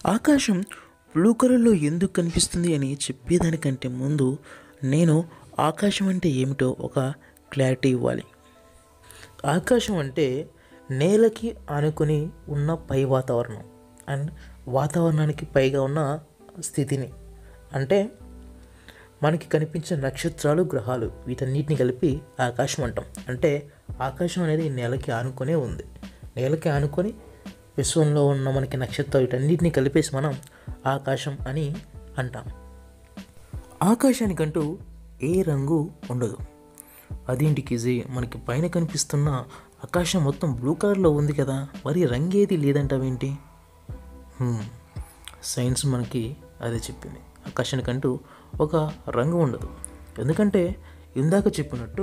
ఆకాశం బ్లూ కలర్లో ఎందుకు కనిపిస్తుంది అని చెప్పేదానికంటే ముందు నేను ఆకాశం అంటే ఏమిటో ఒక క్లారిటీ ఇవ్వాలి ఆకాశం అంటే నేలకి ఆనుకొని ఉన్న పై వాతావరణం అండ్ వాతావరణానికి పైగా ఉన్న స్థితిని అంటే మనకి కనిపించే నక్షత్రాలు గ్రహాలు వీటన్నిటిని కలిపి ఆకాశం అంటాం అంటే ఆకాశం అనేది నేలకి ఆనుకొనే ఉంది నేలకి ఆనుకొని విశ్వంలో ఉన్న మనకి నక్షత్రాలు వీటన్నిటిని కలిపేసి మనం ఆకాశం అని అంటాం ఆకాశానికంటూ ఏ రంగు ఉండదు అదేంటికి ఇది మనకి పైన కనిపిస్తున్న ఆకాశం మొత్తం బ్లూ కలర్లో ఉంది కదా మరి రంగేది లేదంటావేంటి హ్మ్. సైన్స్ మనకి అదే చెప్పింది ఆకాశానికంటూ ఒక రంగు ఉండదు ఎందుకంటే ఇందాక చెప్పినట్టు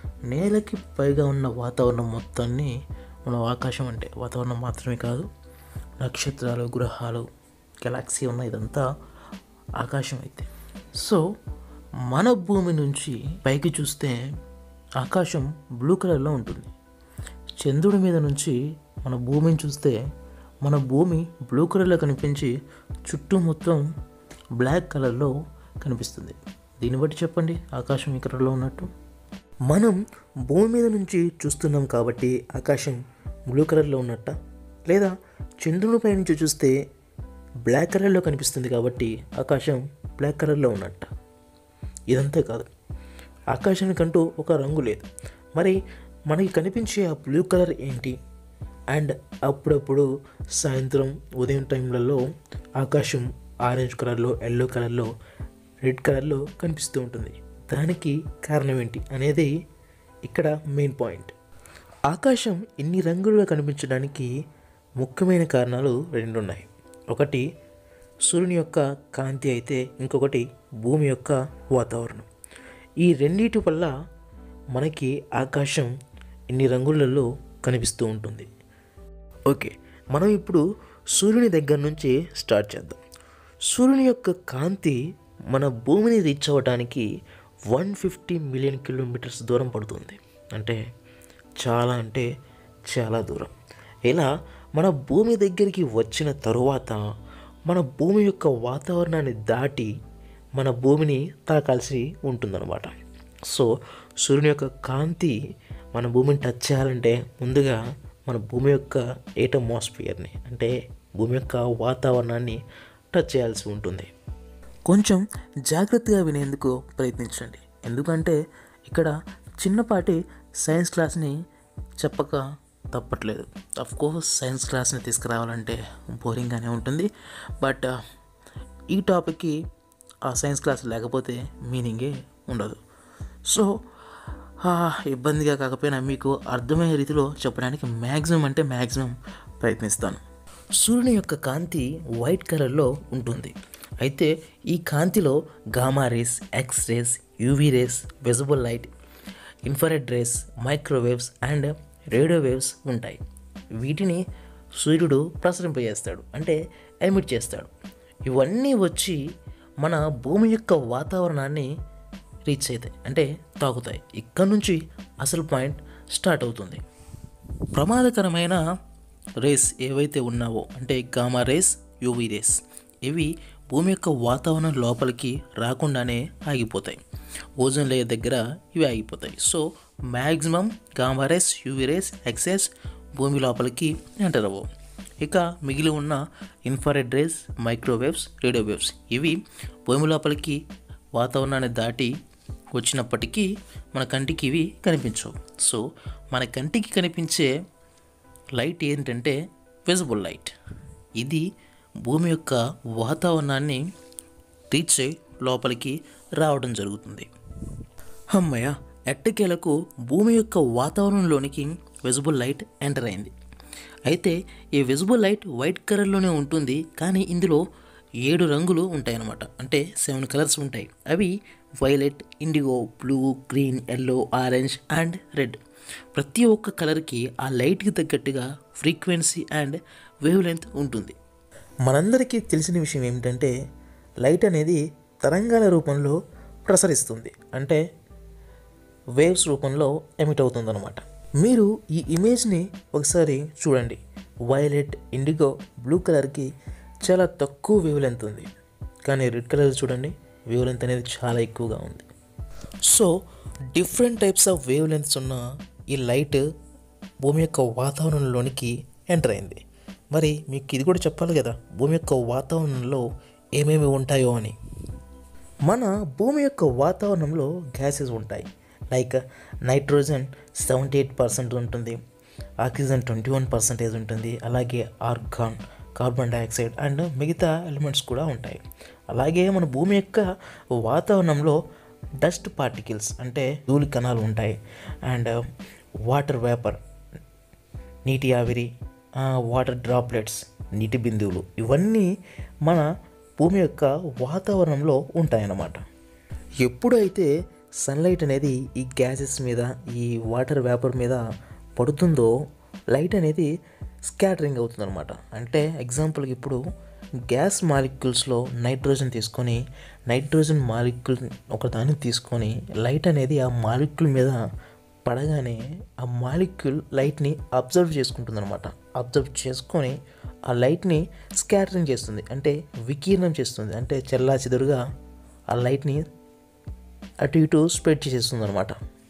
నేలకి పైగా ఉన్న వాతావరణం మొత్తాన్ని మనం ఆకాశం అంటే వాతావరణం మాత్రమే కాదు నక్షత్రాలు గ్రహాలు గెలాక్సీ ఉన్న ఇదంతా ఆకాశం అయితే సో మన భూమి నుంచి పైకి చూస్తే ఆకాశం బ్లూ కలర్లో ఉంటుంది చంద్రుడి మీద నుంచి మన భూమిని చూస్తే మన భూమి బ్లూ కలర్లో కనిపించి చుట్టూ మొత్తం బ్లాక్ కలర్లో కనిపిస్తుంది దీన్ని బట్టి చెప్పండి ఆకాశం ఈ కలర్లో ఉన్నట్టు మనం భూమి మీద నుంచి చూస్తున్నాం కాబట్టి ఆకాశం బ్లూ కలర్లో ఉన్నట్ట లేదా చంద్రునిపై నుంచి చూస్తే బ్లాక్ కలర్లో కనిపిస్తుంది కాబట్టి ఆకాశం బ్లాక్ కలర్లో ఉన్నట్ట ఇదంతా కాదు ఆకాశానికంటూ ఒక రంగు లేదు మరి మనకి కనిపించే ఆ బ్లూ కలర్ ఏంటి అండ్ అప్పుడప్పుడు సాయంత్రం ఉదయం టైంలలో ఆకాశం ఆరెంజ్ కలర్లో ఎల్లో కలర్లో రెడ్ కలర్లో కనిపిస్తూ ఉంటుంది దానికి కారణం ఏంటి అనేది ఇక్కడ మెయిన్ పాయింట్ ఆకాశం ఇన్ని రంగులుగా కనిపించడానికి ముఖ్యమైన కారణాలు రెండు ఉన్నాయి ఒకటి సూర్యుని యొక్క కాంతి అయితే ఇంకొకటి భూమి యొక్క వాతావరణం ఈ రెండిటి వల్ల మనకి ఆకాశం ఇన్ని రంగులలో కనిపిస్తూ ఉంటుంది ఓకే మనం ఇప్పుడు సూర్యుని దగ్గర నుంచి స్టార్ట్ చేద్దాం సూర్యుని యొక్క కాంతి మన భూమిని రీచ్ అవ్వడానికి వన్ ఫిఫ్టీ మిలియన్ కిలోమీటర్స్ దూరం పడుతుంది అంటే చాలా అంటే చాలా దూరం ఇలా మన భూమి దగ్గరికి వచ్చిన తరువాత మన భూమి యొక్క వాతావరణాన్ని దాటి మన భూమిని తాకాల్సి ఉంటుందన్నమాట సో సూర్యుని యొక్క కాంతి మన భూమిని టచ్ చేయాలంటే ముందుగా మన భూమి యొక్క ఏటమాస్ఫియర్ని అంటే భూమి యొక్క వాతావరణాన్ని టచ్ చేయాల్సి ఉంటుంది కొంచెం జాగ్రత్తగా వినేందుకు ప్రయత్నించండి ఎందుకంటే ఇక్కడ చిన్నపాటి సైన్స్ క్లాస్ని చెప్పక తప్పట్లేదు అఫ్ కోర్స్ సైన్స్ క్లాస్ని తీసుకురావాలంటే బోరింగ్గానే ఉంటుంది బట్ ఈ టాపిక్కి ఆ సైన్స్ క్లాస్ లేకపోతే మీనింగే ఉండదు సో ఆ, ఇబ్బందిగా కాకపోయినా మీకు అర్థమయ్యే రీతిలో చెప్పడానికి మ్యాక్సిమం అంటే మ్యాక్సిమం ప్రయత్నిస్తాను సూర్యుని యొక్క కాంతి వైట్ కలర్లో ఉంటుంది అయితే ఈ కాంతిలో gamma rays X rays UV rays visible light infrared rays microwaves and radio waves ఉంటాయి వీటిని సూర్యుడు ప్రసరింపజేస్తాడు అంటే ఎమిట్ చేస్తాడు ఇవన్నీ వచ్చి మన భూమి యొక్క వాతావరణాన్ని రీచ్ అవుతాయి అంటే తాకుతాయి ఇక్కడ నుంచి అసలు పాయింట్ స్టార్ట్ అవుతుంది ప్రమాదకరమైన రేస్ ఏవైతే ఉన్నావో అంటే గామా రేస్ యూవీ రేస్ ఇవి భూమి యొక్క వాతావరణం లోపలికి రాకుండానే ఆగిపోతాయి ఓజోన్ లేయర్ దగ్గర ఇవి ఆగిపోతాయి so maximum gamma rays UV rays excess భూమి లోపలికి ఎంటర్ అవ్వవు ఇక మిగిలి ఉన్న infrared rays microwaves radio waves ఇవి భూమి లోపలికి వాతావరణాన్ని దాటి వచ్చినప్పటికీ మన కంటికి ఇవి కనిపించవు సో మన కంటికి కనిపించే లైట్ ఏంటంటే విజిబుల్ లైట్ ఇది భూమి యొక్క వాతావరణాన్ని రీచ్ అయి లోపలికి రావడం జరుగుతుంది అమ్మయ్య ఎట్టకేలకు భూమి యొక్క వాతావరణంలోనికి విజిబుల్ లైట్ ఎంటర్ అయింది అయితే ఈ విజిబుల్ లైట్ వైట్ కలర్లోనే ఉంటుంది కానీ ఇందులో ఏడు రంగులు ఉంటాయన్నమాట అంటే సెవెన్ కలర్స్ ఉంటాయి అవి violet indigo blue green yellow orange and red ప్రతి ఒక్క కలర్కి ఆ లైట్కి తగ్గట్టుగా ఫ్రీక్వెన్సీ అండ్ వేవ్ లెంత్ ఉంటుంది మనందరికీ తెలిసిన విషయం ఏమిటంటే లైట్ అనేది తరంగాల రూపంలో ప్రసరిస్తుంది అంటే వేవ్స్ రూపంలో ఎమిట్ అవుతుందన్నమాట మీరు ఈ ఇమేజ్ని ఒకసారి చూడండి వైలెట్ ఇండిగో బ్లూ కలర్కి చాలా తక్కువ వేవ్ లెంత్ ఉంది కానీ రెడ్ కలర్ చూడండి వేవ్ లెంత్ అనేది చాలా ఎక్కువగా ఉంది so different types of wavelengths ఉన్న ఈ లైట్ భూమి యొక్క వాతావరణంలోనికి ఎంటర్ అయింది మరి మీకు ఇది కూడా చెప్పాలి కదా భూమి యొక్క వాతావరణంలో ఏమేమి ఉంటాయో అని మన భూమి యొక్క వాతావరణంలో గ్యాసెస్ ఉంటాయి like nitrogen seventy eight percent ఉంటుంది ఆక్సిజన్ ట్వంటీ వన్ పర్సెంటేజ్ ఉంటుంది అలాగే ఆర్గాన్ కార్బన్ డైఆక్సైడ్ అండ్ మిగతా ఎలిమెంట్స్ కూడా ఉంటాయి అలాగే మన భూమి యొక్క వాతావరణంలో డస్ట్ పార్టికల్స్ అంటే ధూళి కణాలు ఉంటాయి అండ్ వాటర్ వేపర్ నీటి ఆవిరి ఆ, వాటర్ డ్రాప్లెట్స్ నీటి బిందువులు ఇవన్నీ మన భూమి యొక్క వాతావరణంలో ఉంటాయన్నమాట ఎప్పుడైతే సన్లైట్ అనేది ఈ గ్యాసెస్ మీద ఈ వాటర్ వేపర్ మీద పడుతుందో లైట్ అనేది స్కాటరింగ్ అవుతుందన్నమాట అంటే ఎగ్జాంపుల్కి ఇప్పుడు గ్యాస్ మాలిక్యూల్స్లో నైట్రోజన్ తీసుకొని నైట్రోజన్ మాలిక్యూల్ ఒకదాన్ని తీసుకొని లైట్ అనేది ఆ మాలిక్యూల్ మీద పడగానే ఆ మాలిక్యూల్ లైట్ని అబ్జర్వ్ చేసుకుంటుంది అనమాట అబ్జర్వ్ చేసుకొని ఆ లైట్ని స్కాటరింగ్ చేస్తుంది అంటే వికీర్ణం చేస్తుంది అంటే చెల్లా చెదురుగా ఆ లైట్ని అటు ఇటు స్ప్రెడ్ చేసేస్తుంది అనమాట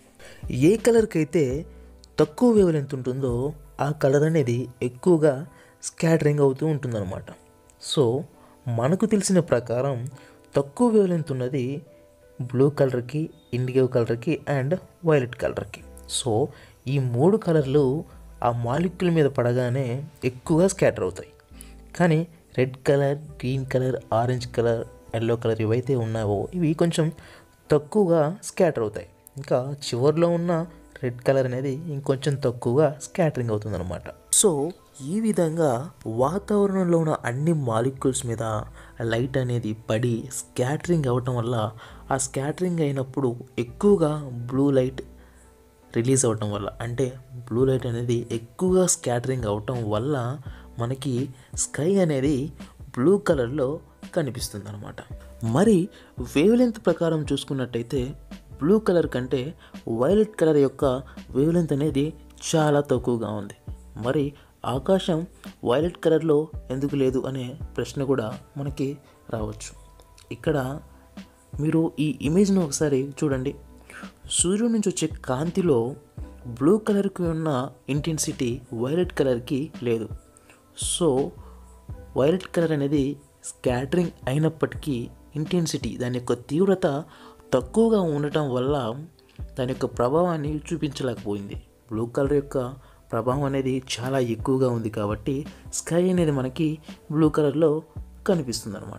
ఏ కలర్కి అయితే తక్కువ వేవ్ లెంత్ ఉంటుందో ఆ కలర్ అనేది ఎక్కువగా స్కాటరింగ్ అవుతూ ఉంటుందన్నమాట సో మనకు తెలిసిన ప్రకారం తక్కువ వేవ్ లెంత్ ఉన్నది బ్లూ కలర్కి ఇండిగో కలర్కి అండ్ వైలెట్ కలర్కి సో ఈ మూడు కలర్లు ఆ మాలిక్యూల్ మీద పడగానే ఎక్కువగా స్కాటర్ అవుతాయి కానీ red colour green colour orange colour yellow colour ఇవైతే ఉన్నావో ఇవి కొంచెం తక్కువగా స్కాటర్ అవుతాయి ఇంకా చివరిలో ఉన్న రెడ్ కలర్ అనేది ఇంకొంచెం తక్కువగా స్కాటరింగ్ అవుతుందన్నమాట సో ఈ విధంగా వాతావరణంలో ఉన్న అన్ని మాలిక్యూల్స్ మీద లైట్ అనేది పడి స్కాటరింగ్ అవ్వటం వల్ల ఆ స్కాటరింగ్ అయినప్పుడు ఎక్కువగా బ్లూ లైట్ రిలీజ్ అవ్వటం వల్ల అంటే బ్లూ లైట్ అనేది ఎక్కువగా స్కాటరింగ్ అవటం వల్ల మనకి స్కై అనేది బ్లూ కలర్లో కనిపిస్తుంది అనమాట మరి వేవ్ లెంత్ ప్రకారం చూసుకున్నట్టయితే బ్లూ కలర్ కంటే వైలెట్ కలర్ యొక్క వేవ్ లెంత్ అనేది చాలా తక్కువగా ఉంది మరి ఆకాశం వైలెట్ కలర్లో ఎందుకు లేదు అనే ప్రశ్న కూడా మనకి రావచ్చు ఇక్కడ మీరు ఈ ఇమేజ్ను ఒకసారి చూడండి సూర్యుడి నుంచి వచ్చే కాంతిలో బ్లూ కలర్కి ఉన్న ఇంటెన్సిటీ వైలెట్ కలర్కి లేదు సో వైలెట్ కలర్ అనేది స్కాటరింగ్ అయినప్పటికీ ఇంటెన్సిటీ దాని యొక్క తీవ్రత తక్కువగా ఉండటం వల్ల దాని యొక్క ప్రభావాన్ని చూపించలేకపోయింది బ్లూ కలర్ యొక్క ప్రభావం అనేది చాలా ఎక్కువగా ఉంది కాబట్టి స్కై అనేది మనకి బ్లూ కలర్లో కనిపిస్తుంది అనమాట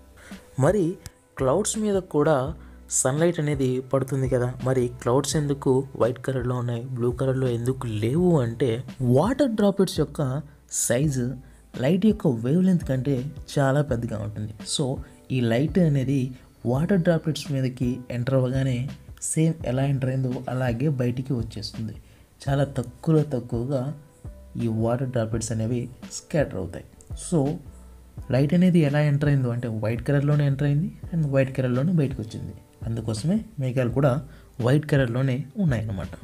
మరి క్లౌడ్స్ మీద కూడా సన్లైట్ అనేది పడుతుంది కదా మరి క్లౌడ్స్ ఎందుకు వైట్ కలర్లో ఉన్నాయి బ్లూ కలర్లో ఎందుకు లేవు అంటే వాటర్ డ్రాప్లెట్స్ యొక్క సైజు లైట్ యొక్క వేవ్ లెంత్ కంటే చాలా పెద్దగా ఉంటుంది సో ఈ లైట్ అనేది వాటర్ డ్రాప్లెట్స్ మీదకి ఎంటర్ అవ్వగానే సేమ్ ఎలా ఎంటర్ అయిందో అలాగే బయటికి వచ్చేస్తుంది చాలా తక్కువ తక్కువగా ఈ వాటర్ డ్రాప్లెట్స్ అనేవి స్కాటర్ అవుతాయి సో లైట్ అనేది ఎలా ఎంటర్ అయిందో అంటే వైట్ కలర్లోనే ఎంటర్ అయింది అండ్ వైట్ కలర్లోనే బయటకు వచ్చింది అందుకోసమే మేఘాలు కూడా వైట్ కలర్లోనే ఉన్నాయన్నమాట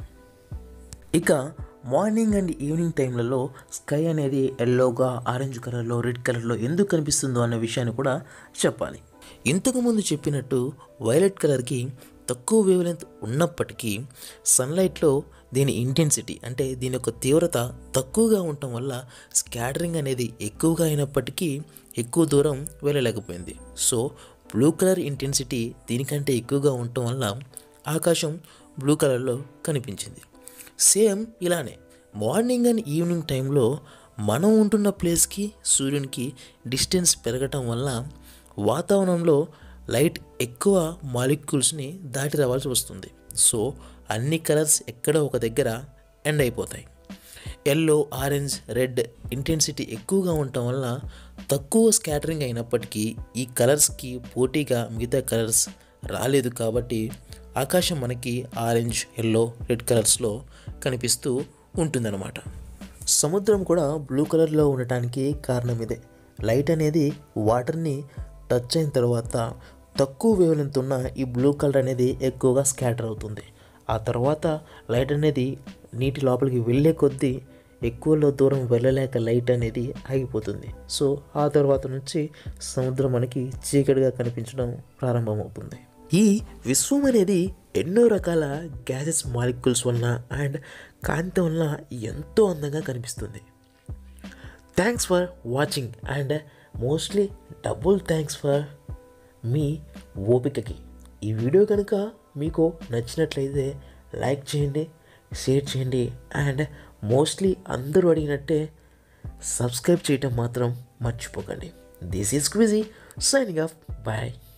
ఇక మార్నింగ్ అండ్ ఈవినింగ్ టైంలలో స్కై అనేది ఎల్లోగా ఆరెంజ్ కలర్లో రెడ్ కలర్లో ఎందుకు కనిపిస్తుందో అనే విషయాన్ని కూడా చెప్పాలి ఇంతకుముందు చెప్పినట్టు వైలెట్ కలర్కి తక్కువ వేవ్ లెంత్ ఉన్నప్పటికీ సన్లైట్లో దీని ఇంటెన్సిటీ అంటే దీని యొక్క తీవ్రత తక్కువగా ఉండటం వల్ల స్కాటరింగ్ అనేది ఎక్కువగా అయినప్పటికీ ఎక్కువ దూరం వెళ్ళలేకపోయింది సో బ్లూ కలర్ ఇంటెన్సిటీ దీనికంటే ఎక్కువగా ఉండటం వల్ల ఆకాశం బ్లూ కలర్లో కనిపించింది సేమ్ ఇలానే మార్నింగ్ అండ్ ఈవినింగ్ టైంలో మనం ఉంటున్న ప్లేస్కి సూర్యునికి డిస్టెన్స్ పెరగటం వల్ల వాతావరణంలో లైట్ ఎక్కువ మాలిక్యూల్స్ని దాటి రావాల్సి వస్తుంది సో అన్ని కలర్స్ ఎక్కడో ఒక దగ్గర ఎండ్ అయిపోతాయి ఎల్లో ఆరెంజ్ రెడ్ ఇంటెన్సిటీ ఎక్కువగా ఉండటం వల్ల తక్కువ స్కాటరింగ్ అయినప్పటికీ ఈ కలర్స్కి పోటీగా మిగతా కలర్స్ రాలేదు కాబట్టి ఆకాశం మనకి ఆరెంజ్ ఎల్లో రెడ్ కలర్స్లో కనిపిస్తూ ఉంటుందన్నమాట సముద్రం కూడా బ్లూ కలర్లో ఉండటానికి కారణం ఇదే లైట్ అనేది వాటర్ని టచ్ అయిన తర్వాత తక్కువ వేవ్ ఉన్న ఈ బ్లూ కలర్ అనేది ఎక్కువగా స్కాటర్ అవుతుంది ఆ తర్వాత లైట్ అనేది నీటి లోపలికి వెళ్ళే కొద్దీ ఎక్కువలో దూరం వెళ్ళలేక లైట్ అనేది ఆగిపోతుంది సో ఆ తర్వాత నుంచి సముద్రం మనకి చీకటిగా కనిపించడం ప్రారంభమవుతుంది ఈ విశ్వం అనేది ఎన్నో రకాల గ్యాసెస్ మాలిక్యూల్స్ వలన అండ్ కాంతి వలన ఎంతో అందంగా కనిపిస్తుంది thanks for watching and mostly double thanks for మీ ఓపికకి ఈ వీడియో కనుక మీకు నచ్చినట్లయితే లైక్ చేయండి షేర్ చేయండి అండ్ మోస్ట్లీ అందరూ అడిగినట్టే సబ్స్క్రైబ్ చేయటం మాత్రం మర్చిపోకండి this is Quizzy signing off bye